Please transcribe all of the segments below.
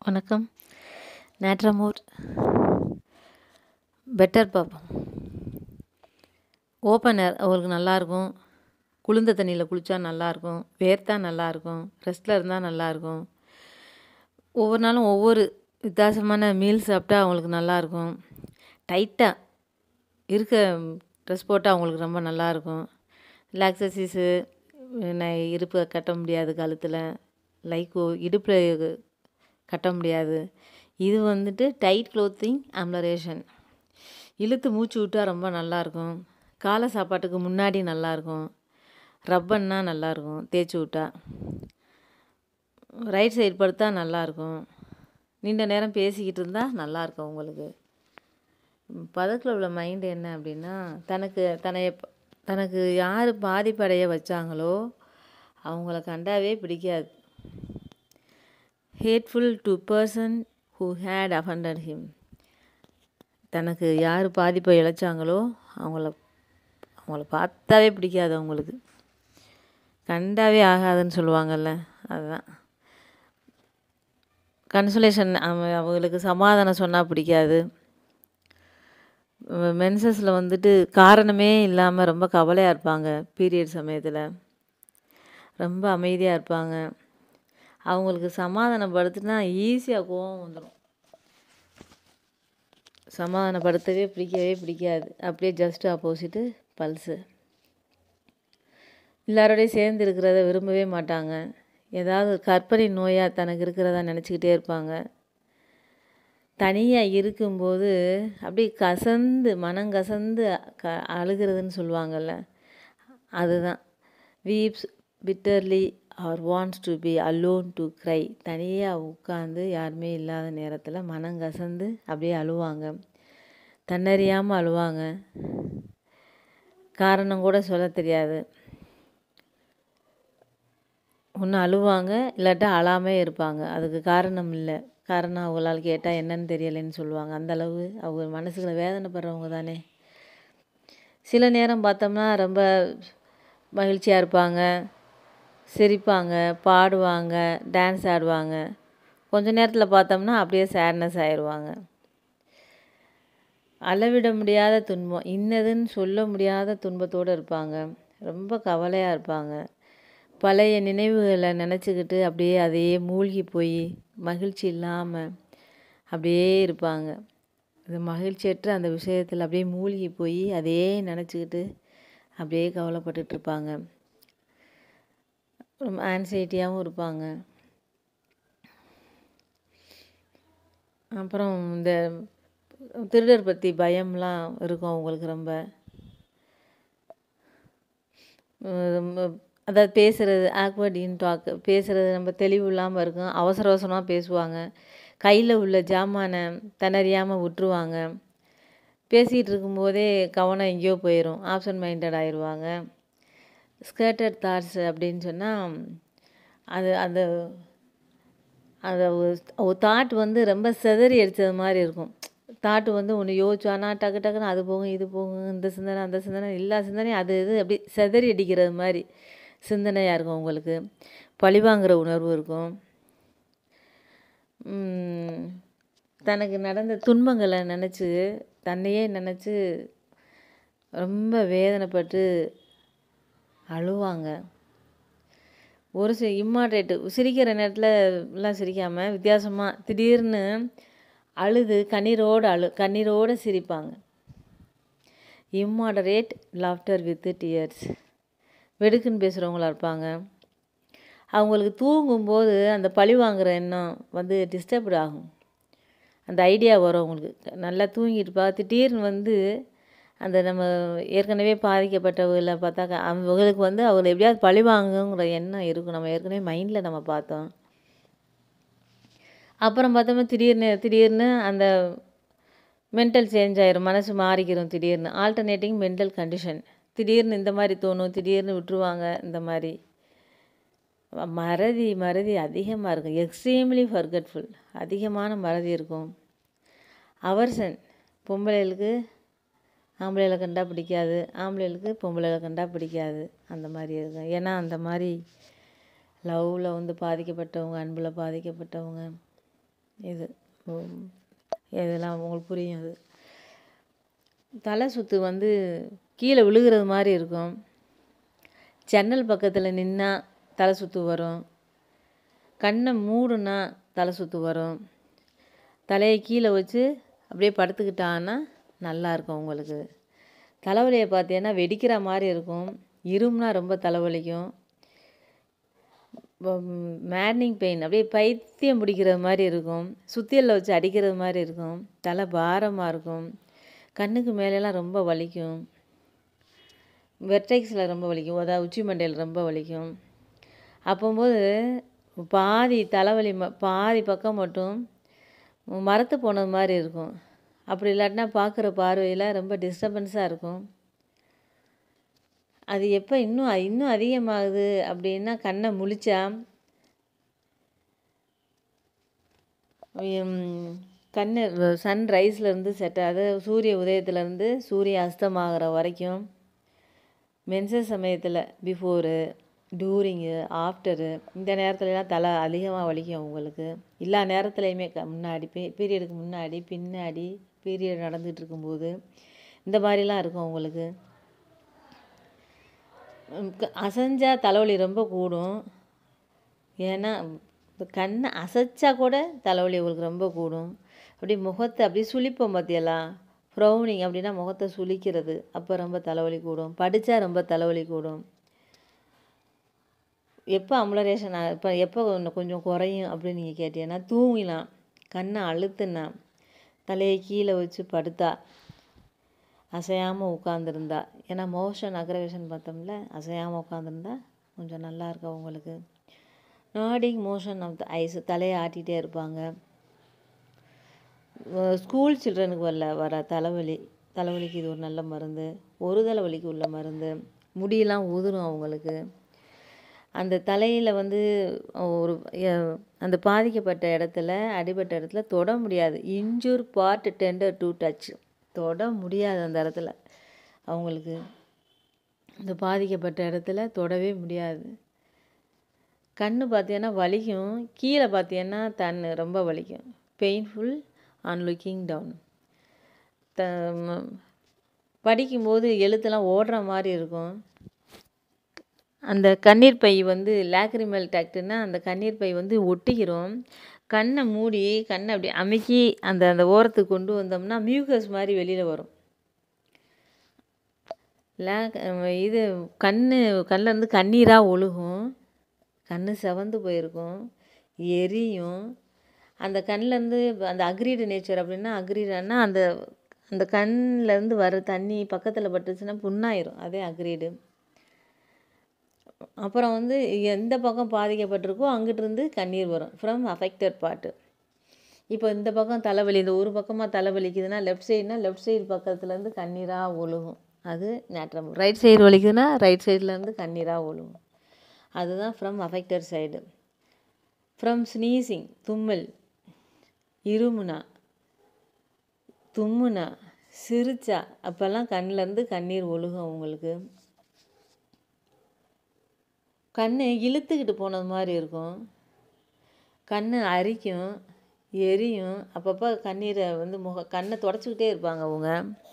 வணக்கம் நேட்ரமோர் பெட்டர் பார்ப்போம் open air அவங்களுக்கு நல்லாயிருக்கும் குளிர்ந்த தண்ணியில் குளித்தா நல்லாயிருக்கும் வேர்த்தா நல்லாயிருக்கும் ரெஸ்ட்டில் இருந்தால் நல்லாயிருக்கும் ஒவ்வொரு நாளும் ஒவ்வொரு வித்தியாசமான மீல் சாப்பிட்டா அவங்களுக்கு நல்லாயிருக்கும் டைட்டாக இருக்க ட்ரெஸ் போட்டால் அவங்களுக்கு ரொம்ப நல்லாயிருக்கும் ரிலாக்ஸசிஸு இருப்பை கட்ட முடியாது கழுத்தில் லைக்கோ இடுப்பில் கட்ட முடியாது இது வந்துட்டு டைட் க்ளோத்திங் அம்லரேஷன் இழுத்து மூச்சு விட்டால் ரொம்ப நல்லாயிருக்கும் காலை சாப்பாட்டுக்கு முன்னாடி நல்லாயிருக்கும் ரப்பன்னா நல்லாயிருக்கும் தேய்ச்சி விட்டா ரைட் சைடு படுத்தா நல்லாயிருக்கும் நீண்ட நேரம் பேசிக்கிட்டு இருந்தால் நல்லாயிருக்கும் உங்களுக்கு பதத்தில் உள்ள மைண்டு என்ன அப்படின்னா தனக்கு தன்னைய தனக்கு யார் பாதிப்படைய வச்சாங்களோ அவங்கள கண்டாவே பிடிக்காது hateful to person who hate offended him தனக்கு யார் பாதிப்பை இழைச்சாங்களோ அவங்கள அவங்கள பார்த்தாவே பிடிக்காது அவங்களுக்கு கண்டாவே ஆகாதுன்னு சொல்லுவாங்கள்ல அதுதான் கன்சலேஷன் அவங்களுக்கு சமாதானம் சொன்னால் பிடிக்காது மென்சஸில் வந்துட்டு காரணமே இல்லாமல் ரொம்ப கவலையாக இருப்பாங்க பீரியட் சமயத்தில் ரொம்ப அமைதியாக இருப்பாங்க அவங்களுக்கு சமாதானப்படுத்தினா ஈஸியாக கோவம் வந்துடும் சமாதானப்படுத்தவே பிடிக்கவே பிடிக்காது அப்படியே ஜஸ்ட் ஆப்போசிட்டு பல்ஸு எல்லாரோடையும் சேர்ந்து இருக்கிறத விரும்பவே மாட்டாங்க ஏதாவது கற்பனை நோயாக தனக்கு இருக்கிறதா நினச்சிக்கிட்டே இருப்பாங்க தனியாக இருக்கும்போது அப்படியே கசந்து மனம் கசந்து க அழுகிறதுன்னு சொல்லுவாங்கள்ல அதுதான் weeps bitterly or wants to be alone to cry தனியாக உட்காந்து யாருமே இல்லாத நேரத்தில் மனம் கசந்து அப்படியே அழுவாங்க தன்னறியாமல் அழுவாங்க காரணம் கூட சொல்ல தெரியாது ஒன்று அழுவாங்க இல்லாட்டா அழாமே இருப்பாங்க அதுக்கு காரணம் இல்லை காரணம் அவங்களால் கேட்டால் என்னன்னு தெரியலைன்னு சொல்லுவாங்க அந்தளவு அவங்க மனசுக்குள்ள வேதனைப்படுறவங்க தானே சில நேரம் பார்த்தோம்னா ரொம்ப மகிழ்ச்சியாக இருப்பாங்க சிரிப்பாங்க பாடுவாங்க டான்ஸ் ஆடுவாங்க கொஞ்ச நேரத்தில் பார்த்தோம்னா அப்படியே சேட்னஸ் ஆயிடுவாங்க அளவிட முடியாத துன்பம் இன்னதுன்னு சொல்ல முடியாத துன்பத்தோடு இருப்பாங்க ரொம்ப கவலையாக இருப்பாங்க பழைய நினைவுகளை நினச்சிக்கிட்டு அப்படியே அதையே மூழ்கி போய் மகிழ்ச்சி இல்லாமல் அப்படியே இருப்பாங்க அந்த மகிழ்ச்சியற்ற அந்த விஷயத்தில் அப்படியே மூழ்கி போய் அதையே நினச்சிக்கிட்டு அப்படியே கவலைப்பட்டுட்ருப்பாங்க ரொம்ப ஆன்சைட்டியாகவும் இருப்பாங்க அப்புறம் இந்த திருடர் பற்றி பயம்லாம் இருக்கும் அவங்களுக்கு ரொம்ப அதாவது பேசுகிறது ஆக்வர்ட் இன் டாக் பேசுகிறது நம்ம தெளிவு இல்லாமல் இருக்கும் அவசர அவசரமாக பேசுவாங்க கையில் உள்ள ஜாமானை திணறியாமல் விட்டுருவாங்க பேசிகிட்டு இருக்கும்போதே கவனம் எங்கேயோ போயிடும் ஆப்ஷன் மைண்டட் ஆயிடுவாங்க ஸ்கேட்டட் தாட்ஸ் அப்படின்னு சொன்னால் அது அந்த அந்த ஒரு தாட் வந்து ரொம்ப செதறி அடித்தது மாதிரி இருக்கும் தாட்டு வந்து ஒன்று யோசிச்சானா டக்கு டக்குன்னு அது போகும் இது போகும் இந்த சிந்தனை அந்த சிந்தனை எல்லா சிந்தனையும் அது இது அப்படி செதறி அடிக்கிறது மாதிரி சிந்தனையாக இருக்கும் உங்களுக்கு பழிவாங்கிற உணர்வு இருக்கும் தனக்கு நடந்த துன்பங்களை நினச்சி தன்னையே நினச்சி ரொம்ப வேதனைப்பட்டு அழுவாங்க ஒரு சி இம்மாட்ரேட்டு சிரிக்கிற நேரத்தில் எல்லாம் சிரிக்காமல் வித்தியாசமாக திடீர்னு அழுது கண்ணீரோடு அழு கண்ணீரோடு சிரிப்பாங்க இம்மாடரேட் லாஃப்டர் வித் டியர்ஸ் வெடுக்குன்னு பேசுகிறவங்களா இருப்பாங்க அவங்களுக்கு தூங்கும்போது அந்த பழி வாங்குகிற எண்ணம் வந்து டிஸ்டர்ப்டு ஆகும் அந்த ஐடியா வரும் அவங்களுக்கு நல்லா தூங்கிட்டுப்பா திடீர்னு வந்து அந்த நம்ம ஏற்கனவே பாதிக்கப்பட்டவங்களை பார்த்தாக்கா அவங்களுக்கு வந்து அவங்களை எப்படியாவது பழி வாங்குங்கிற எண்ணம் இருக்கும் நம்ம ஏற்கனவே மைண்டில் நம்ம பார்த்தோம் அப்புறம் பார்த்தோம்னா திடீர்னு திடீர்னு அந்த மென்டல் சேஞ்ச் ஆயிரும் மனசு மாறிக்கிறோம் திடீர்னு ஆல்டர்னேட்டிங் மென்டல் கண்டிஷன் திடீர்னு இந்த மாதிரி தோணும் திடீர்னு விட்டுருவாங்க இந்த மாதிரி மறதி மறதி அதிகமாக இருக்கும் எக்ஸ்ட்ரீம்லி ஃபர்கட்ஃபுல் அதிகமான மறதி இருக்கும் அவர்சன் பொம்பளைகளுக்கு ஆம்பளைகளை கண்டா பிடிக்காது ஆம்பளைகளுக்கு பொம்பளைகளை கண்டா பிடிக்காது அந்த மாதிரி இருக்கும் ஏன்னா அந்த மாதிரி லவ்வில் வந்து பாதிக்கப்பட்டவங்க அன்பில் பாதிக்கப்பட்டவங்க இது உம், இதெல்லாம் உங்களுக்கு புரியும் அது தலை சுத்து வந்து கீழே விழுகிறது மாதிரி இருக்கும் ஜன்னல் பக்கத்தில் நின்னா தலை சுத்து வரும் கண்ணை மூடுனா தலை சுத்து வரும் தலையை கீழே வச்சு அப்படியே படுத்துக்கிட்டான்னா நல்லா இருக்கும் உங்களுக்கு தலைவலியை பார்த்தீங்கன்னா வெடிக்கிற மாதிரி இருக்கும் இருமுனா ரொம்ப தலைவலிக்கும் மேர்னிங் பெயின் அப்படியே பைத்தியம் பிடிக்கிற மாதிரி இருக்கும் சுத்தியலில் வச்சு அடிக்கிறது மாதிரி இருக்கும் தலை பாரமாக இருக்கும் கண்ணுக்கு மேலெல்லாம் ரொம்ப வலிக்கும் வெர்டெக்ஸில் ரொம்ப வலிக்கும் அதாவது உச்சி மண்டையில் ரொம்ப வலிக்கும் அப்போம்போது பாதி தலைவலி ம பாதி பக்கம் மட்டும் மரத்து போனது மாதிரி இருக்கும் அப்படி இல்லாட்டினா பார்க்குற பார்வையில் ரொம்ப டிஸ்டர்பன்ஸாக இருக்கும் அது எப்போ இன்னும் இன்னும் அதிகமாகுது அப்படின்னா கண்ணை முழிச்சா உம், கண்ணு சன் ரைஸ்லேருந்து செட் அதாவது சூரிய உதயத்துலேருந்து சூரிய அஸ்தமாகிற வரைக்கும் மென்சஸ் சமயத்தில் பிஃபோரு டூரிங்கு ஆஃப்டரு இந்த நேரத்துலலாம் தலை அதிகமாக வலிக்கும் உங்களுக்கு எல்லா நேரத்துலையுமே க முன்னாடி பீ பீரியடுக்கு முன்னாடி பின்னாடி பீரியட் நடந்துகிட்டு இருக்கும்போது இந்த மாதிரிலாம் இருக்கும் உங்களுக்கு உம் க- அசைஞ்சா தலைவலி ரொம்ப கூடும் ஏன்னா இப்போ கண்ணை அசைச்சா கூட தலைவலி உங்களுக்கு ரொம்ப கூடும் அப்படியே முகத்தை அப்படியே சுளிப்போம் பார்த்தியெல்லாம் ஃப்ரௌனிங் அப்படின்னா முகத்தை சுளிக்கிறது அப்போ ரொம்ப தலைவலி கூடும் படித்தா ரொம்ப தலைவலி கூடும் எப்போ அம்லரேஷன் இப்போ எப்போ கொஞ்சம் கொஞ்சம் குறையும் அப்படின்னு நீங்கள் கேட்டீங்கன்னா தூங்கிலாம் கண்ணை அழுத்துனா தலையை கீழே வச்சு படுத்தா அசையாமல் உட்காந்துருந்தா ஏன்னா மோஷன் அக்ரவேஷன் பார்த்தோம்ல அசையாமல் உட்காந்துருந்தா கொஞ்சம் நல்லா இருக்கும் உங்களுக்கு nodding motion of the eyes தலையை ஆட்டிகிட்டே இருப்பாங்க ஸ்கூல் சில்ட்ரனுக்கு வரல வர தலைவலி தலைவலிக்கு இது ஒரு நல்ல மருந்து ஒரு தலைவலிக்கு உள்ள மருந்து முடியெல்லாம் உதிரும் அவங்களுக்கு அந்த தலையில் வந்து ஒரு எ- அந்த பாதிக்கப்பட்ட இடத்துல அடிபட்ட இடத்துல தொட முடியாது injured part tender to touch தொட முடியாது அந்த இடத்துல அவங்களுக்கு இந்த பாதிக்கப்பட்ட இடத்துல தொடவே முடியாது கண்ணு பார்த்தீங்கன்னா வலிக்கும் கீழே பார்த்தீங்கன்னா தன் ரொம்ப வலிக்கும் painful on looking down the ம- படிக்கும்போது எழுத்தெல்லாம் ஓடுற மாதிரி இருக்கும் அந்த கண்ணீர் பை வந்து லேக்ரிமல் டக்டுன்னா அந்த கண்ணீர் பை வந்து ஒட்டிக்கிறோம் கண்ணை மூடி கண்ணை அப்படி அமுக்கி அந்த அந்த ஓரத்துக்கு கொண்டு வந்தோம்னா மியூக்கஸ் மாதிரி வெளியில் வரும் லேக் இது கண்ணு கண்ணில் இருந்து கண்ணீராக ஒழுகும் கண்ணு செவந்து போயிருக்கும் எரியும் அந்த கண்ணிலேருந்து அந்த அக்ரீடு நேச்சர் அப்படின்னா அக்ரீடுன்னா அந்த அந்த கண்ணிலேருந்து வர தண்ணி பக்கத்தில் பட்டுச்சுன்னா புண்ணாயிரும் அதே அக்ரீடு அப்புறம் வந்து எந்த பக்கம் பாதிக்கப்பட்டிருக்கோ அங்கிட்டிருந்து கண்ணீர் வரும் ஃப்ரம் அஃபெக்டட் பார்ட்டு இப்போ இந்த பக்கம் தலைவலி இந்த ஒரு பக்கமாக தலைவலிக்குதுன்னா லெஃப்ட் சைடுனா லெஃப்ட் சைடு பக்கத்துலேருந்து கண்ணீராக ஒழுகும் அது நேற்றம் ரைட் சைடு வலிக்குதுன்னா ரைட் சைட்லேருந்து கண்ணீராக ஒழுகும் அதுதான் from affected side from sneezing தும்மல் இருமுனா தும்முனா சிரிச்சா அப்போல்லாம் கண்ணிலேருந்து கண்ணீர் ஒழுகும் உங்களுக்கு கண்ணு இழுத்துக்கிட்டு போனது மாதிரி இருக்கும் கண்ணு அரிக்கும் எரியும் அப்பப்போ கண்ணீரை வந்து முக கண்ணை தொடச்சிக்கிட்டே இருப்பாங்க அவங்க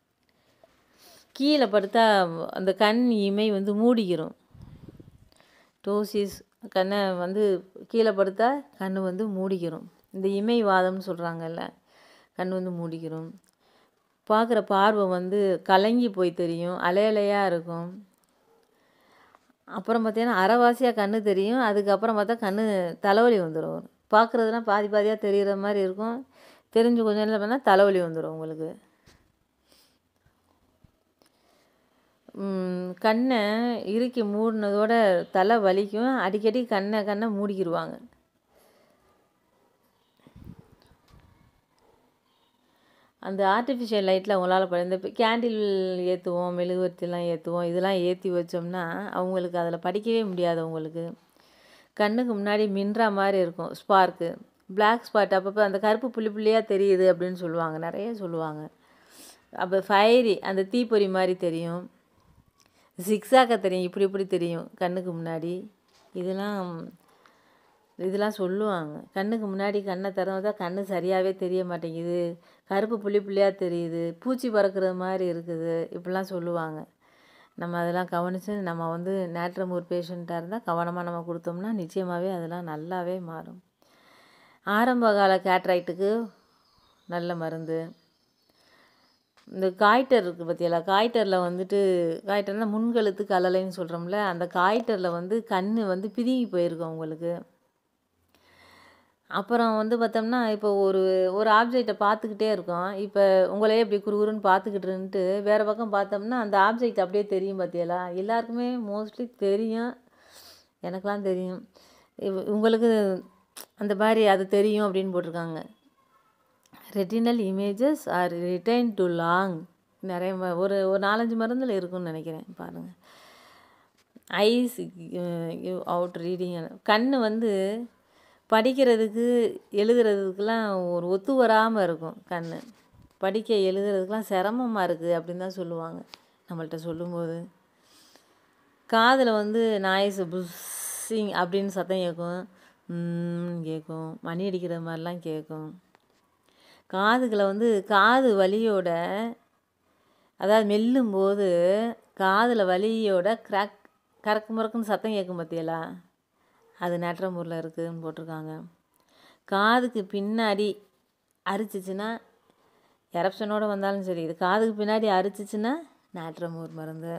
கீழே படுத்தா அந்த கண் இமை வந்து மூடிக்கிறோம் டோசிஸ் கண்ணை வந்து கீழே படுத்தா கண் வந்து மூடிக்கிறோம் இந்த இமை வாதம்னு சொல்கிறாங்கல்ல கண் வந்து மூடிக்கிறோம் பார்க்குற பார்வை வந்து கலங்கி போய் தெரியும் அலை அலையாக இருக்கும் அப்புறம் பார்த்தீங்கன்னா அரைவாசியாக கண்ணு தெரியும் அதுக்கப்புறம் பார்த்தா கண்ணு தலைவலி வந்துடும் பார்க்குறதுலாம் பாதி பாதியாக தெரிகிற மாதிரி இருக்கும் தெரிஞ்சு கொஞ்சம் நேரம் பண்ணால் தலைவலி வந்துடும் உங்களுக்கு ம், கண்ணை இறுக்கி மூடினதோட தலை வலிக்கும் அடிக்கடி கண்ணை கண்ணை மூடிக்கிடுவாங்க அந்த ஆர்டிஃபிஷியல் லைட்டில் அவங்களால ப இந்த கேண்டில் ஏற்றுவோம் மெழுகுவர்த்திலாம் ஏற்றுவோம் இதெல்லாம் ஏற்றி வச்சோம்னா அவங்களுக்கு அதில் படிக்கவே முடியாது அவங்களுக்கு கண்ணுக்கு முன்னாடி மின்னுற மாதிரி இருக்கும் ஸ்பார்க்கு Black ஸ்பாட் அப்பப்போ அந்த கருப்பு புள்ளி புள்ளியாக தெரியுது அப்படின்னு சொல்லுவாங்க நிறைய சொல்லுவாங்க அப்போ ஃபயரி அந்த தீப்பொறி மாதிரி தெரியும் சிக்ஸாக்க தெரியும் இப்படி இப்படி தெரியும் கண்ணுக்கு முன்னாடி இதெல்லாம் இதெல்லாம் சொல்லுவாங்க கண்ணுக்கு முன்னாடி கண்ணை திறந்தா கண்ணு சரியாகவே தெரிய மாட்டேங்குது கருப்பு புள்ளி புள்ளியாக தெரியுது பூச்சி பறக்கிறது மாதிரி இருக்குது இப்படிலாம் சொல்லுவாங்க நம்ம அதெல்லாம் கவனித்து நம்ம வந்து நேட்ரமூர் பேஷண்ட்டாக இருந்தால் கவனமாக நம்ம கொடுத்தோம்னா நிச்சயமாகவே அதெல்லாம் நல்லாவே மாறும் ஆரம்ப கால கேட்ராக்டுக்கு நல்ல மருந்து இந்த காய்டர் இருக்குது பார்த்தியலா காய்டரில் வந்துட்டு காய்டர்னால் முன்கழுத்து கலலைன்னு சொல்கிறோம்ல அந்த காய்டரில் வந்து கண் வந்து பிதுங்கி போயிருக்கும் உங்களுக்கு அப்புறம் வந்து பார்த்தோம்னா இப்போ ஒரு ஒரு ஆப்ஜெக்டை பார்த்துக்கிட்டே இருக்கோம் இப்போ உங்களையே இப்படி குறுகுறுன்னு பார்த்துக்கிட்டு இருந்துட்டு வேறு பக்கம் பார்த்தோம்னா அந்த ஆப்ஜெக்ட் அப்படியே தெரியும் பார்த்தியலா எல்லாருக்குமே மோஸ்ட்லி தெரியும் எனக்கெலாம் தெரியும் இவ் உங்களுக்கு அந்த மாதிரி அது தெரியும் அப்படின்னு போட்டிருக்காங்க retinal images are retain too long நிறைய ம- ஒரு ஒரு நாலஞ்சு மருந்தில் இருக்குன்னு நினைக்கிறேன் பாருங்கள் ஐஸ் அவுட் ரீடிங் கண் வந்து படிக்கிறதுக்கு எழுதுறதுக்கெலாம் ஒரு ஒத்து வராமல் இருக்கும் கண் படிக்க எழுதுறதுக்கெலாம் சிரமமாக இருக்குது அப்படின்னு தான் சொல்லுவாங்க நம்மள்ட்ட சொல்லும்போது காதில் வந்து நாய்ஸ் புஸ்ஸிங் அப்படின்னு சத்தம் கேட்கும் ம்ம் கேட்கும் மணி அடிக்கிற மாதிரிலாம் கேட்கும் காதுகளை வந்து காது வலியோட அதாவது மெல்லும்போது காதில் வலியோட கிராக் கறக்கு முறக்குன்னு சத்தம் கேட்கும் பார்த்தியலா அது நேற்றமூரில் இருக்குதுன்னு போட்டிருக்காங்க காதுக்கு பின்னாடி அரிச்சிச்சுன்னா எரப்ஷனோடு வந்தாலும் சரி இது காதுக்கு பின்னாடி அரிச்சிச்சுன்னா நேற்றமூர் மருந்து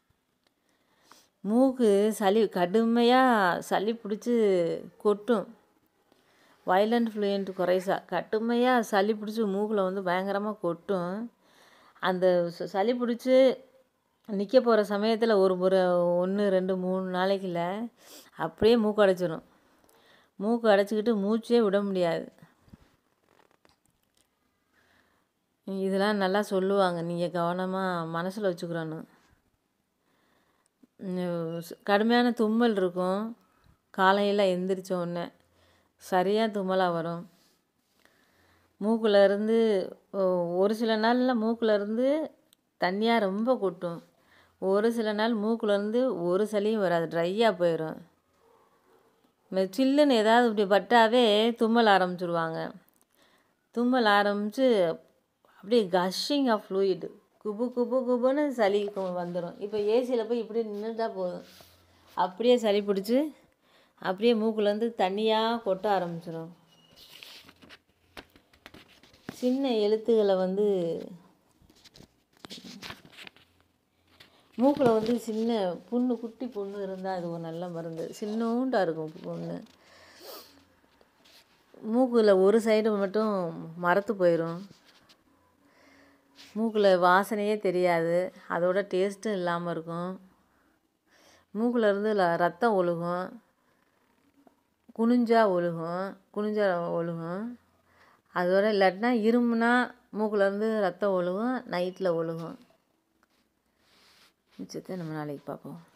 மூக்கு சளி கடுமையாக சளி பிடிச்சி கொட்டும் வைலண்ட் ஃப்ளூயண்ட் குறைசா கடுமையாக சளி பிடிச்சி மூக்கில் வந்து பயங்கரமாக கொட்டும் அந்த ச- சளி பிடிச்சி நிற்க போகிற சமயத்தில் ஒரு முறை ஒன்று ரெண்டு மூணு நாளைக்குல அப்படியே மூக்கு அடைச்சிரும் மூக்கு அடைச்சிக்கிட்டு மூச்சே விட முடியாது இதெல்லாம் நல்லா சொல்லுவாங்க நீங்கள் கவனமாக மனசில் வச்சுக்கிறணும் உம் ஸ்- கடுமையான தும்மல் இருக்கும் காலையில் எந்திரிச்ச உடனே சரியாக தும்மலாக வரும் மூக்குல இருந்து ஒ- ஒரு சில நாளில் மூக்குல இருந்து தண்ணியாக ரொம்ப கொட்டும் ஒரு சில நாள் மூக்குல இருந்து ஒரு சளியும் வராது ட்ரையாக போயிடும் இந்த சில்லுன்னு ஏதாவது இப்படி பட்டாவே தும்மல் ஆரம்பிச்சிடுவாங்க தும்மல் ஆரம்பித்து அப்படியே கஷிங் ஆஃப் ஃப்ளூயிட் குபு குபு குபுன்னு சளி வந்துடும் இப்போ ஏசியில் போய் இப்படி நின்றுட்டா போதும் அப்படியே சளி பிடிச்சி அப்படியே மூக்குலேருந்து தண்ணியாக கொட்ட ஆரம்பிச்சிடும் சின்ன எழுத்துக்களை வந்து மூக்கில் வந்து சின்ன புண்ணு குட்டி புண்ணு இருந்தால் அது ஒரு நல்ல மருந்து சின்னூண்டா இருக்கும் புண்ணு மூக்கில் ஒரு சைடு மட்டும் மரத்து போயிடும் மூக்கில் வாசனையே தெரியாது அதோட டேஸ்ட்டும் இல்லாமல் இருக்கும் மூக்குல இருந்து ல- ரத்தம் ஒழுகும் குனிஞ்சா ஒழுகும் குனிஞ்சா ஒழுகும் அதோட இல்லாட்டினா இருமுனா மூக்குல இருந்து ரத்தம் ஒழுகும் நைட்டில் ஒழுகும் மிச்சத்தை நம்ம நாளைக்கு பார்ப்போம்